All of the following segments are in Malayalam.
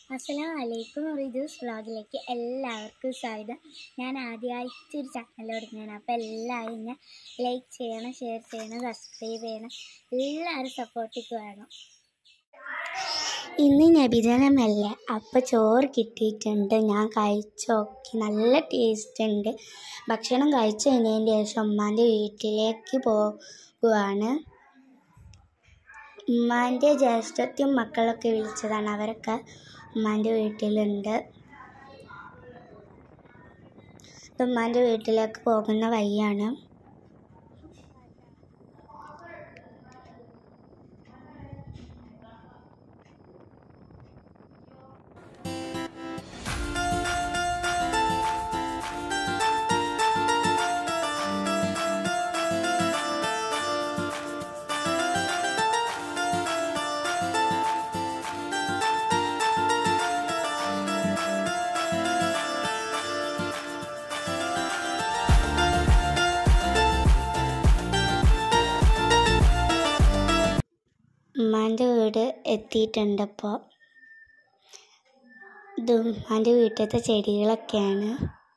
അസ്സലാം വലൈക്കും റിജൂസ് വ്ളോഗിലേക്ക് എല്ലാവർക്കും സ്വാഗതം ഞാൻ ആദ്യമായിട്ട് ഒരു ചാനൽ തുടങ്ങിയാണ് അപ്പോൾ എല്ലാവരും എന്നെ ലൈക്ക് ചെയ്യണം ഷെയർ ചെയ്യണം സബ്സ്ക്രൈബ് ചെയ്യണം എല്ലാവരും സപ്പോർട്ടിക്ക് വേണം ഇന്ന് നബിജനമല്ല അപ്പോൾ ചോറ് കിട്ടിയിട്ടുണ്ട് ഞാൻ കഴിച്ചു നോക്കി നല്ല ടേസ്റ്റ് ഉണ്ട് ഭക്ഷണം കഴിച്ചു കഴിഞ്ഞതിന് ശേഷം ഉമ്മാൻ്റെ വീട്ടിലേക്ക് പോകുവാണ് ഉമ്മാൻ്റെ ജ്യേഷ്ഠത്തെയും മക്കളൊക്കെ വിളിച്ചതാണ് അവരൊക്കെ ഉമ്മാൻ്റെ വീട്ടിലുണ്ട് ഇത് ഉമ്മാൻ്റെ വീട്ടിലേക്ക് പോകുന്ന വഴിയാണ് ഉമ്മാൻ്റെ വീട് എത്തിയിട്ടുണ്ട് അപ്പോൾ ഇത് ഉമ്മാൻ്റെ വീട്ടിലത്തെ ചെടികളൊക്കെയാണ്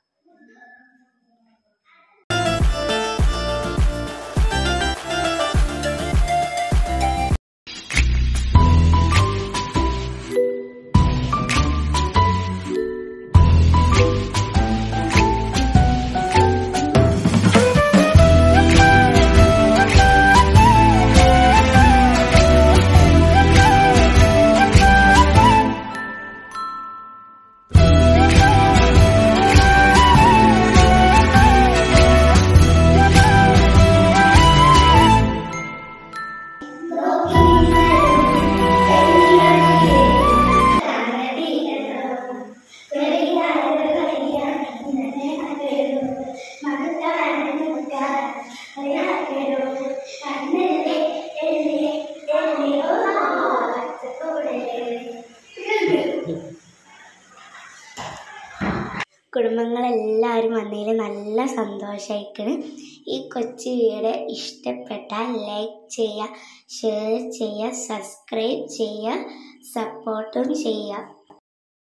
കുടുംബങ്ങളെല്ലാവരും വന്നതിൽ നല്ല സന്തോഷമായിക്കണ് ഈ കൊച്ചു വീട് ഇഷ്ടപ്പെട്ടാൽ ലൈക്ക് ചെയ്യുക ഷെയർ ചെയ്യുക സബ്സ്ക്രൈബ് ചെയ്യുക സപ്പോർട്ടും ചെയ്യുക